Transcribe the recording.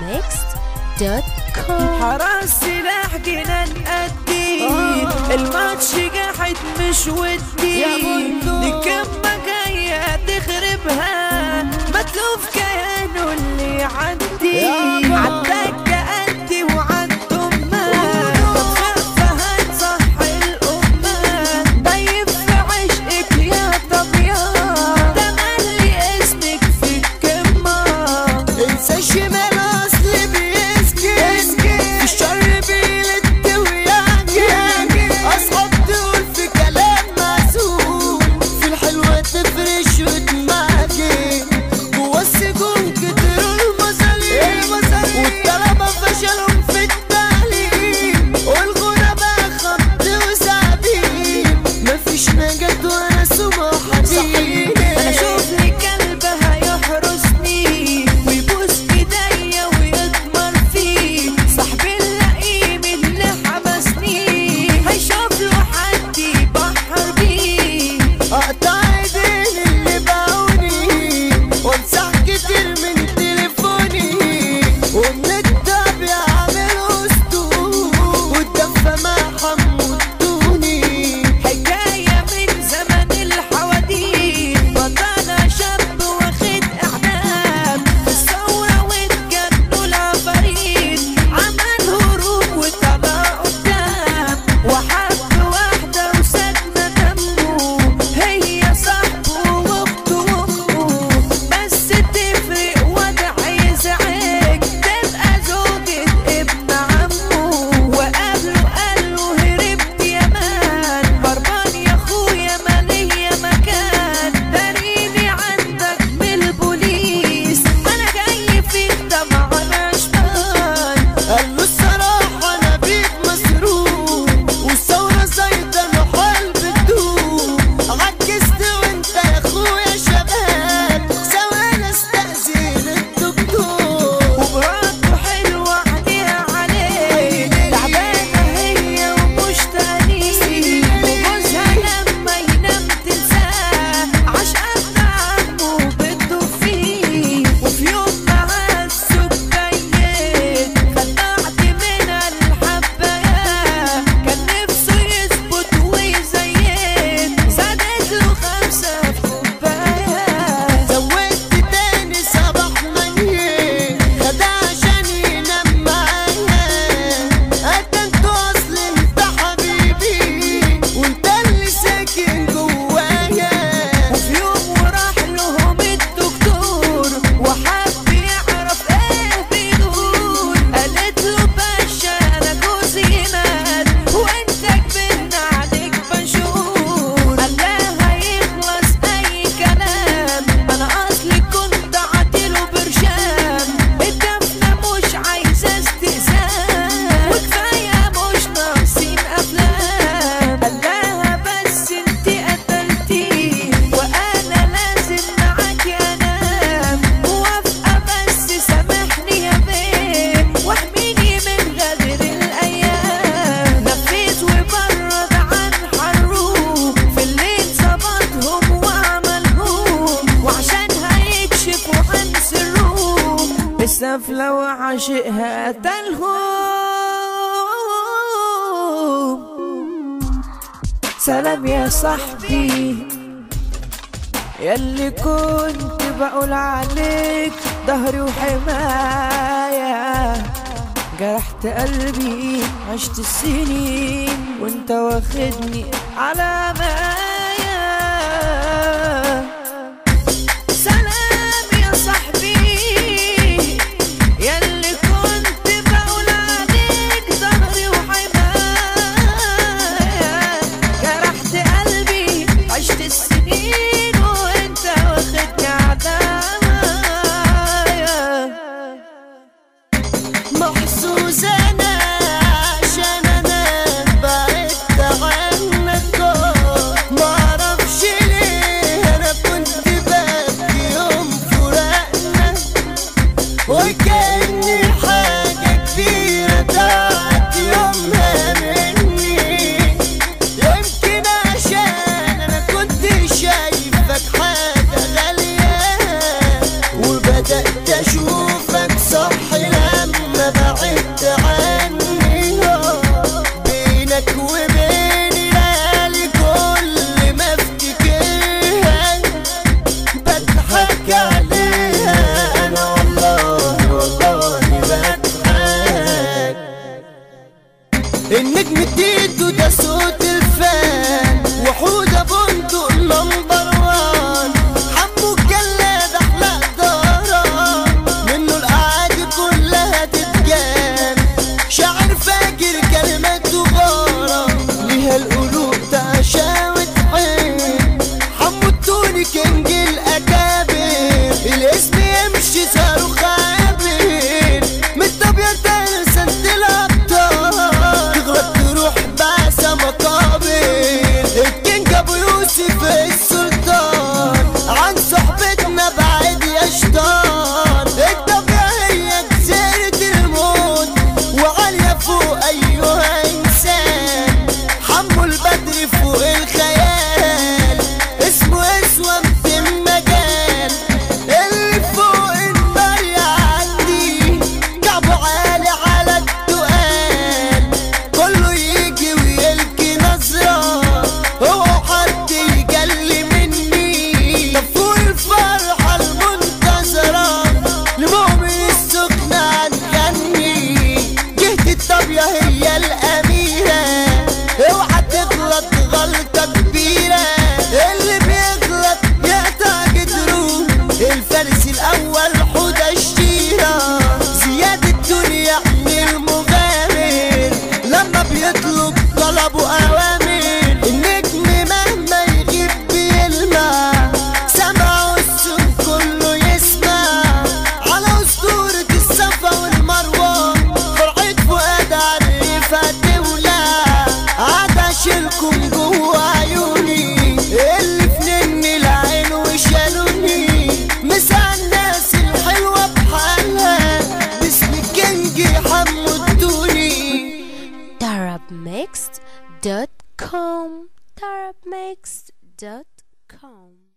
arabmixed.com حراس سلاح جينا نأدي الماتش قاعد مش ودي لكمة جاية تخربها متلوف كيانه اللي يعدي عداك أدي وعدتما خفة هتصحي الأمة طيب في عشقك يا طبيان تملي اسمك في الكمة انسى الشمال اصل بيسكن في الشر بيلد ويعجن اصحاب دول في كلام معزول في الحلوة تفرش وتمعجن جوا السجون كتروا المظالم والطلبة فشلهم في التعليم والغرباء خبط وسعبين مفيش نجاة ولا سمع حديد انا اشوف لي كلبها يحرسني ويبوس ايديا ويضمر فيه صاحبي اللئيم اللي حبسني هيشوف له حد يبحر بيه اقطع ايدين اللي باعوني وامسح كتير من تليفوني ومن التعب يعمل اسطول والدفة مع حمو التوني حكاية من زمن الحواديت بطلة شاب واخد اعدام في الثورة واتجنوا العفاريت عمل هروب وطلع قدام وحب واحدة وسابنا دمه هي صاحبه واخته وامه بس تفرق وضع يزعج تبقى زوجة ابن عمه وقابله قال له هربت يا مان هربان يا اخويا ما ليا مكان داريني عندك من البوليس انا جاي فيك طبعا اشبان قال له الصراحة انا بيك مسروق والثورة زايدة الحال بتدوب عجزت وانت يا اخويا شباب ثواني استأذن الدكتور ومراته حلوة عينيها عليه تعبانة هي ومش تاني وجوزها لما ينام تنساه عشقان عمه بده فيه وفي يوم معاه السوق جيد خدعت من الحباية كان نفسه يثبت ويزيد زادت له خمسة في كوباية زودت تاني صباح مني خدع عشان ينام معايا قتلت اصل انت حبيبي وانت اللي ساكن جوايا وفي يوم وراح لهم الدكتور وحب يعرف ايه بيدور قالت له باشا انا جوزي مات وانت كبرنا عليك بنشور قال لها يخلص اي كلام انا اصلي كنت عاطيله برشام الدفنة مش عايزة استئذان وكفاية مش ناقصين افلام قال لها بس انت قتلتي وانا لازم معاكي انام موافقة بس سامحني يا بيه واحميني من غدر الايام نفيت وبرد عن حروب في الليل ظبطهم وعملهم وعشان هيكشفوا عن سرهم السفلة وعاشقها قتلهم سلام يا صاحبي ياللي كنت بقول عليك ظهري وحماية جرحت قلبي عشت السنين وانت واخدني على مايا سلام يا صاحبي ياللي كنت بقول عليك ظهري وحماية جرحت قلبي عشت السنين وانت واخدني عدايا محظوظ انا عشان انا بعدت عنك معرفش ليه انا كنت ببكي يوم فراقنا وكأني حاجة كبيرة ضاعت يومها مني يمكن عشان انا كنت شايفك حاجة غالية وبدأت اشوفك صح لا ما بعدت عني بينك وبيني ليالي كل ما افتكرها بضحك عليها انا والله والله بضحك النجم اديته ده صوت الفان وحودة بندق نمبر وان حمو الجلاد احلى دارة منه الاعادي كلها تتجان شاعر فاجر كلماته غارة ليها القلوب تعشاوة عين حمو التوني كينج الاكابر الاسم يمشي صاروخ عابر من الطبيعة ترسنت الابطال تغلط تروح بعثة مقابر الكينج ابو يوسف السلطان عن صحبتنا بعد يا شطان الطبيعة هي جزيرة الموت وعالية فوق ايها انسان حمو البدر فوق الخيال اسمه اسوة في المجال اللي فوق النار يعدي كعبه عالي على التقال كله يجي ويلقي نظرة هو حد يجلي مني طب فوق الفرحة المنتظرة لمؤمن السكنة هنغني جهة الطابية هي الأميرة اوعى تغلط غلطة كبيرة اللي بيغلط يقطع جدره الفارس الأول حودة الشيرة زياد الدنيا من المغامر لما بيطلب طلبه أوامر النجم مهما يغيب بيلمع سمعوا السوق كله يسمع على أسطورة الصفا والمروة فرحة فؤاد عريف هتولع قعد اشيلكم جوا عيوني اللي في نني العين وشالوني مسع الناس الحلوة بحالها باسم الكنج حمو الدوني Darabmixed.com Darabmixed.com